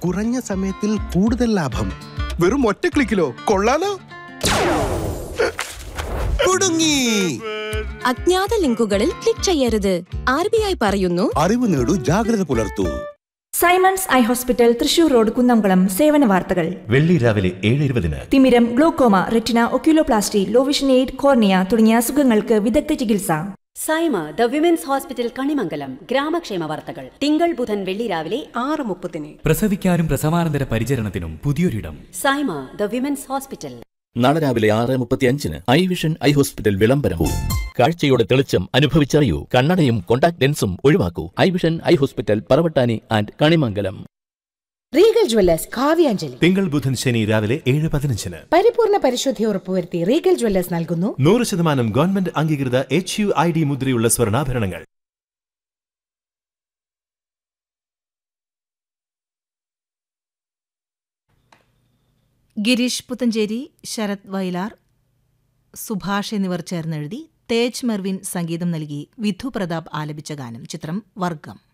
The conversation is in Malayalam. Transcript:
കുറഞ്ഞ സമയത്തിൽ കൂടുതൽ ലാഭം വെറും ഒറ്റ ക്ലിക്കിലോ കൊള്ളാലോ കുടുങ്ങി അജ്ഞാത ലിങ്കുകളിൽ ക്ലിക്ക് ചെയ്യരുത് ആർ ബി ഐ പറയുന്നു അറിവ് നേടൂ ജാഗ്രത പുലർത്തൂ Simons eye hospital Thrissur road Kunnamkulam സേവന വാർത്തകൾ വെള്ളി രാവിലെ ഏഴ് ഇരുപതിന് തിമിരം glaucoma retina oculoplasty low vision aid cornea തുടങ്ങിയ അസുഖങ്ങൾക്ക് വിദഗ്ധ ചികിത്സ Saima the women's hospital Kanimangalam ഗ്രാമക്ഷേമ വാർത്തകൾ തിങ്കൾ ബുധൻ വെള്ളി രാവിലെ ആറ് മുപ്പതിന് പ്രസവിക്കാനും പ്രസവാനന്തര പരിചരണത്തിനും പുതിയൊരിടം സൈമ ദ വിമൻസ് ഹോസ്പിറ്റൽ നാളെ രാവിലെ ആറ് മുപ്പത്തി അഞ്ചിന് ഐ വിഷൻ ഐ ഹോസ്പിറ്റൽ വിളംബരവും കാഴ്ചയുടെ തെളിച്ചം അനുഭവിച്ചറിയൂ കണ്ണടയും കോണ്ടാക്ട് ലെൻസും ഒഴിവാക്കൂ eye vision eye hospital Paravattani and Kanimangalam regal jewellers Kavyanjali തിങ്കൾ ബുധൻ ശനി രാവിലെ ഏഴ് പതിനഞ്ചിന് പരിപൂർണ പരിശുദ്ധി ഉറപ്പുവരുത്തി റീഗൽ ജ്വല്ലേഴ്സ് നൽകുന്നു നൂറ് ശതമാനം ഗവൺമെന്റ് അംഗീകൃത എച്ച് യു ഐ ഡി മുദ്രയുള്ള സ്വർണ്ണാഭരണങ്ങൾ ഗിരീഷ് പുത്തഞ്ചേരി ശരത് വയലാർ സുഭാഷ് എന്നിവർ ചേർന്നെഴുതി തേജ് മെർവിൻ സംഗീതം നൽകി വിധു പ്രതാപ് ആലപിച്ച ഗാനം ചിത്രം വർഗം